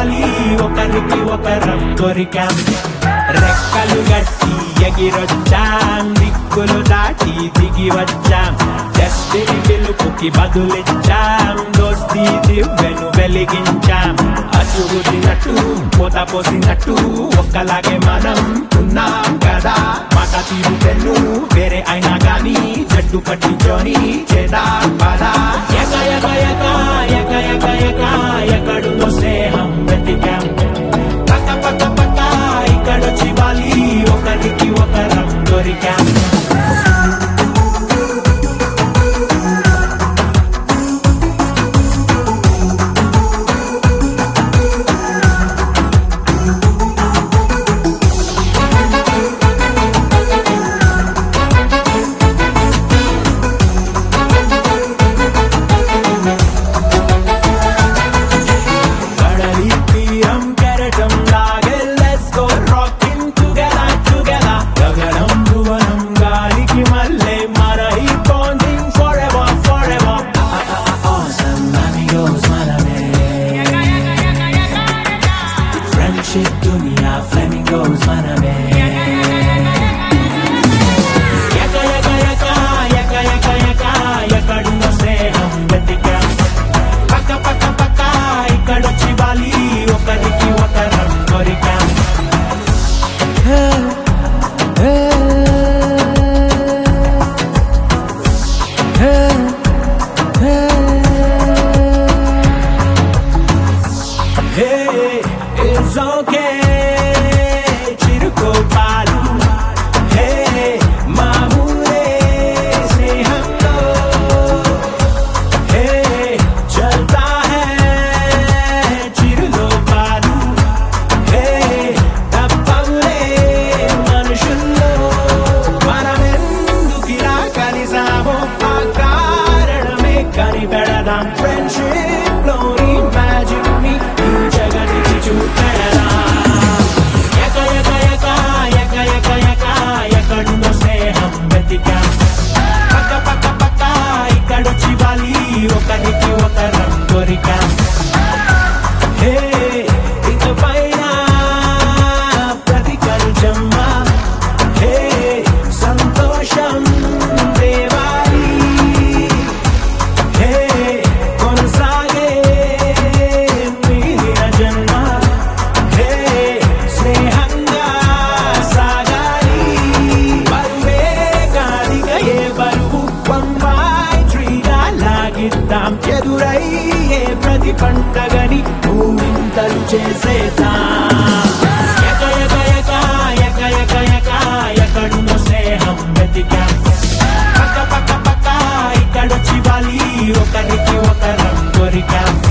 వాలి ఒకరికి ఒకరం దొరికాం రెక్కలు గట్టి ఎగిరొచ్చాం దిక్కులు దాటి దిగి వచ్చాం డస్టిని పిలుపుకి బదులిచ్చాం దోస్తి దివ్వెను వెలిగించాం అచుగుదినట్టు పూత పోసినట్టు ఒక్కలాగే మనం ఉన్నాం కదా మాట తీరుతెన్ను వేరే అయినా గాని జట్టు పట్టించోని చేదా పదా ఎక ఎక ఎక ఎక ఎక ఎక ఎక్కడుందో స్నేహం వెతికాం పక్క పక్క పక్క ఇక్కడొచ్చి వాలి ఒకరికి ఒకరం దొరికాం కడలి తీరం కెరటం లాగే let's go rocking together together గగనం భువనం గాలికి మల్లె మరై bonding forever forever awesome amigos మనమే ఫ్రెండ్షిప్ దునియా ఫ్లెమింగోస్ మనమే ఎక ఎక ఎక ఎక ఎక ఎక ఎక్కడున్న స్నేహం వెతికాం పక్క పక్క పక్క ఇక్కడొచ్చి వాలి ఒకరికి ఒకరం దొరికాం Hey, it's okay. చిరుకోపాలు Hey, మామూలే స్నేహంలో Hey, చల్తా హై చిరులోపాలు Hey, తప్పవులే మనుషుల్లో మనమెందుకిలా కలిసామో ఆ కారణమే కనిపెడదాం ఫ్రెండ్షిప్ లోని మ్యాజిక్ ని ఈ జగతికి చూపెడదాం ఎక ఎక ఎక ఎక ఎక ఎక ఎక్కడుందో స్నేహం వెతికాం పక్క పక్క పక్క ఇక్కడొచ్చి వాలి ఒకరికి ఒకరం దొరికాం హే ఇకపైన ప్రతి కలుజమ్మ హే సంతోషం దేవాలి హే కొనసాగే మిగిలిన జన్మ హే స్నేహంగా సాగాలి బరువే కాదిక ఏ బరువు బొంబాయి ట్రీగా లాగిద్దాం ఎదురయ్యే ప్రతి పండగని భూమింతలు చేసేద్దాం ఎక ఎక ఎక ఎక ఎక ఎక ఎక్కడున్న స్నేహం వెతికాం పక్క పక్క పక్క ఇక్కడొచ్చి వాలి ఒకరికి ఒకరం దొరికాం